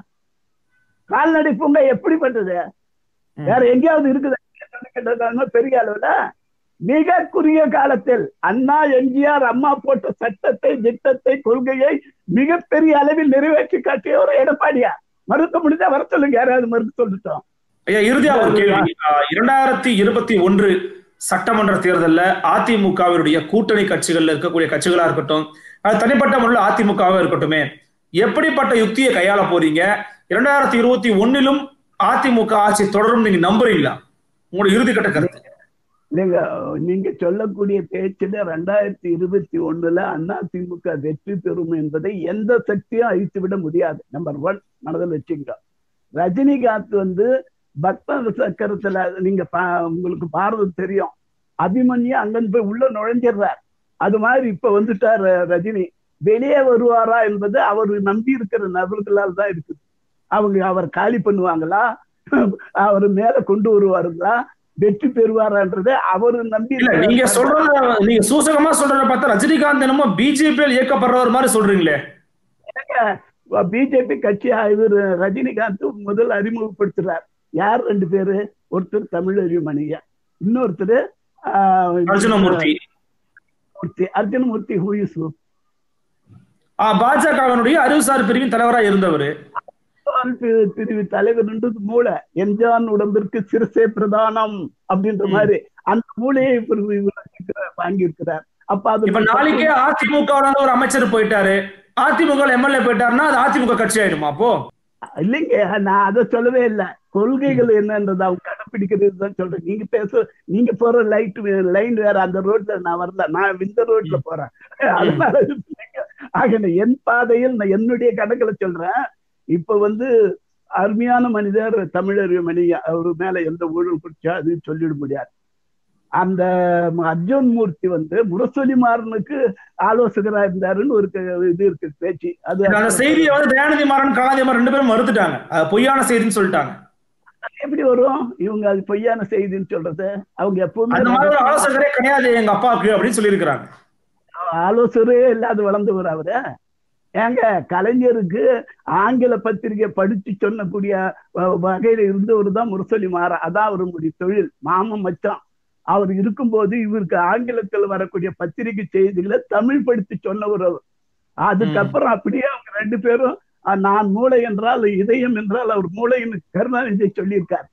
கால்நடை பூங்கா எப்படி பண்றது ம். வேற எங்கேயாவது இருக்குதா கேட்டதாங்க பெரிய அளவுல மிக குறுகிய காலத்தில் அண்ணா எம்ஜிஆர் அம்மா போட்ட சட்டத்தை திட்டத்தை கொள்கையை மிகப்பெரிய அளவில் நிறைவேற்றி காட்டிய ஒரு எடப்பாடியா மறுக்க முடிஞ்சா வர சொல்லுங்க யாராவது மறுக்க சொல்லிட்டோம் ஐயா இறுதியா ஒரு கேள்வி அஹ் இரண்டாயிரத்தி இருபத்தி ஒன்று சட்டமன்ற தேர்தல்ல அதிமுகவினுடைய கூட்டணி கட்சிகள்ல இருக்கக்கூடிய கட்சிகளா இருக்கட்டும் அது தனிப்பட்ட முறையில் அதிமுகவா இருக்கட்டுமே எப்படிப்பட்ட யுக்தியை கையாள போறீங்க இரண்டாயிரத்தி இருபத்தி ஒன்னிலும் அதிமுக ஆட்சி தொடரும் நீங்க நம்புறீங்களா உங்களோட இறுதிக்கட்ட கருத்து நீங்க நீங்க சொல்லக்கூடிய பேச்சுல ரெண்டாயிரத்தி இருபத்தி ஒண்ணுல அண்ணா திமுக வெற்றி பெறும் என்பதை எந்த சக்தியும் அழித்து விட முடியாது நம்பர் ஒன் மனதில் வச்சுங்க ரஜினிகாந்த் வந்து பக்த சக்கரத்துல நீங்க பா- உங்களுக்கு பாரதம் தெரியும் அபிமன்யு அங்கன்னு போய் உள்ள நுழைஞ்சிடுறார் அது மாதிரி இப்ப வந்துட்டார் ரஜினி வெளியே வருவாரா என்பது அவர் நம்பி இருக்கிற நபர்களால் தான் இருக்குது அவங்க அவர் காலி பண்ணுவாங்களா அவர் மேல கொண்டு வருவாருங்களா வெற்றி பெறுவாரான்றது அவர் நம்பி இல்ல நீங்க சொல்றத நீங்க சூசகமா சொல்றத பார்த்தா ரஜினிகாந்த் என்னமோ பிஜேபியில் இயக்கப்படுறவர் மாதிரி சொல்றீங்களே பிஜேபி கட்சி இவர் ரஜினிகாந்த் முதல் அறிமுகப்படுத்துறார் யார் ரெண்டு பேரு ஒருத்தர் தமிழறிவு மணியா இன்னொருத்தர் ஆஹ், அர்ஜுனமூர்த்தி மூர்த்தி அர்ஜுனமூர்த்தி ஹூயிஸ் ஆ, பாஜகவினுடைய அறிவுசார் பிரிவின் தலைவரா இருந்தவர் பிரிவு தலைவர் மூளை எம்ஜான் உடம்பிற்கு சிறுசே பிரதானம் அப்படின்ற ம். மாதிரி அந்த மூளையை இவர் இவர் வாங்கியிருக்கிறார் அப்ப அது இப்ப நாளைக்கே அதிமுக ஒரு அமைச்சர் போயிட்டாரு அதிமுக எம்எல்ஏ போயிட்டாருன்னா அது அதிமுக கட்சி ஆயிடுமா அப்போ இல்லைங்க நான் அதை சொல்லவே இல்லை கொள்கைகள் என்னன்றது அவங்க கடைப்பிடிக்கிறது தான் சொல்றேன் நீங்க பேச நீங்க போற லைட் லைன் வேற அந்த ரோட்ல நான் வரல நான் இந்த ரோட்ல போறேன் அதனால இல்லைங்க. ஆக நான் என் பாதையில் நான் என்னுடைய கணக்குல சொல்றேன் இப்ப வந்து அருமையான மனிதர் தமிழறிவு மணி அவர் மேல எந்த ஊழல் குறிச்சா அது சொல்லிட முடியாது அந்த அர்ஜுன் மூர்த்தி வந்து முரசொலி மாறனுக்கு ஆலோசகரா இருந்தாருன்னு ஒரு க- இது இருக்கு பேச்சு அது அந்த செய்தியை வந்து தயாநிதி மாறன் கலாநிதி மாறன் ரெண்டு பேரும் மறுத்துட்டாங்க அது பொய்யான செய்தின்னு சொல்லிட்டாங்க எப்படி வரும் இவங்க அது பொய்யான செய்தின்னு சொல்றது அவங்க எப்பவுமே அந்த மாதிரி ஒரு ஆலோசகரே கிடையாது எங்க அப்பாவுக்கு அப்படின்னு சொல்லியிருக்கிறாங்க ஆலோசகரே இல்லாத வளர்ந்தவர் அவரு ஏங்க கலைஞருக்கு ஆங்கில பத்திரிகை படிச்சு சொன்னக்கூடிய வ- வகையில இருந்தவர் தான் முரசொலி மாற அதான் அவருடைய தொழில் மாமன் மச்சான் அவர் இருக்கும்போது இவருக்கு ஆங்கிலத்தில் வரக்கூடிய பத்திரிகை செய்திகளை தமிழ் படித்து சொன்னவர் அவர் அதுக்கப்புறம் அப்படியே அவங்க ரெண்டு பேரும் அஹ், நான் மூளை என்றால் இதயம் என்றால் அவர் மூளைன்னு கருணாநிதி சொல்லியிருக்கார்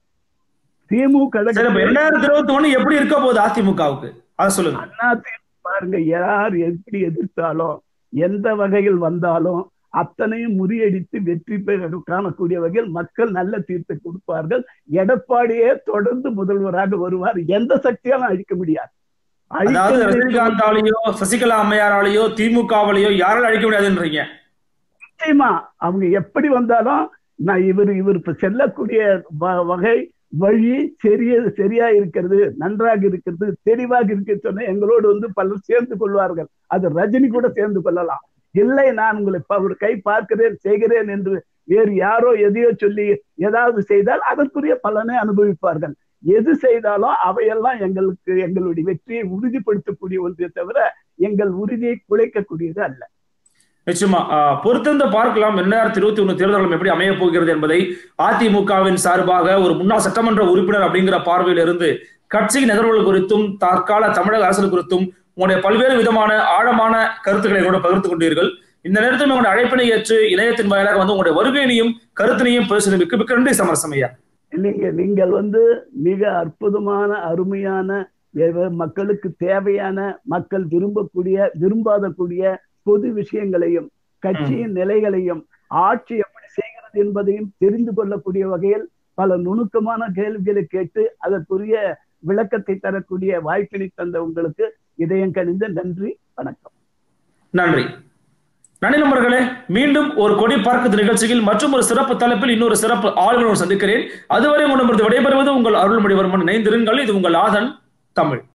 திமுக சரி இப்ப ரெண்டாயிரத்தி இருபத்தி ஒண்ணு எப்படி இருக்க போகுது அதிமுகவுக்கு அதை சொல்லுங்க அதிமுக பாருங்க யார் எப்படி எதிர்த்தாலும் எந்த வகையில் வந்தாலும் அத்தனையும் முறியடித்து வெற்றி பெற காணக்கூடிய வகையில் மக்கள் நல்ல தீர்ப்பை கொடுப்பார்கள் எடப்பாடியே தொடர்ந்து முதல்வராக வருவார் எந்த சக்தியாலும் அழிக்க முடியாது அழிக்க அதாவது நினைக்கும் ரஜினிகாந்தாலேயோ சசிகலா அம்மையாராலேயோ திமுகவாலேயோ யாராலும் அழிக்க முடியாதுன்றீங்க நிச்சயமா அவங்க எப்படி வந்தாலும் நான் இவர் இவர் இப்ப செல்லக்கூடிய வ- வகை வழி சரிய சரியா இருக்கிறது நன்றாக இருக்கிறது தெளிவாக இருக்கிறது சொன்ன எங்களோடு வந்து பலர் சேர்ந்து கொள்வார்கள் அது ரஜினி கூட சேர்ந்து கொள்ளலாம் இல்லை நான் உங்களை ப- ஒரு கை பார்க்கிறேன் செய்கிறேன் என்று வேறு யாரோ எதையோ சொல்லி ஏதாவது செய்தால் அதற்குரிய பலனை அனுபவிப்பார்கள் எது செய்தாலும் அவையெல்லாம் எங்களுக்கு எங்களுடைய வெற்றியை உறுதிப்படுத்தக்கூடிய ஒன்றே தவிர எங்கள் உறுதியை குலைக்கக்கூடியது அல்ல நிச்சயமா ஆஹ், பொறுத்திருந்து பார்க்கலாம் இரண்டாயிரத்தி இருபத்தி ஒண்ணு தேர்தலும் எப்படி அமைய போகிறது என்பதை அதிமுகவின் சார்பாக ஒரு முன்னாள் சட்டமன்ற உறுப்பினர் அப்படிங்கிற பார்வையில இருந்து கட்சி நகர்வுகள் குறித்தும் தற்கால தமிழக அரசியல் குறித்தும் உங்களுடைய பல்வேறு விதமான ஆழமான கருத்துக்களை கூட பகிர்ந்து கொண்டீர்கள் இந்த நேரத்தில் உங்களுடைய அழைப்பினை ஏற்று இணையத்தின் வாயிலாக வந்து உங்களுடைய வருகையினையும் கருத்தினையும் பேசுவது மிக்க மிக்க நன்றி சமரசம் ஐயா நீங்க நீங்கள் வந்து மிக அற்புதமான அருமையான வெ- மக்களுக்கு தேவையான மக்கள் விரும்பக்கூடிய விரும்பாத கூடிய பொது விஷயங்களையும் கட்சியின் நிலைகளையும் ஆட்சி எப்படி செய்கிறது என்பதையும் தெரிந்து கொள்ளக்கூடிய வகையில் பல நுணுக்கமான கேள்விகளை கேட்டு அதற்குரிய விளக்கத்தை தரக்கூடிய வாய்ப்பினை தந்த உங்களுக்கு இதயம் கணிந்த நன்றி வணக்கம் நன்றி நன்றி நண்பர்களே மீண்டும் ஒரு கொடி பார்க்குது நிகழ்ச்சியில் மற்றும் ஒரு சிறப்பு தலைப்பில் இன்னொரு சிறப்பு ஆளுநர் சந்திக்கிறேன் அதுவரை உங்களிடமிருந்து விடைபெறுவது உங்கள் அருள்மொழிவர்மன் இணைந்திருங்கள் இது உங்கள் ஆதன் தமிழ்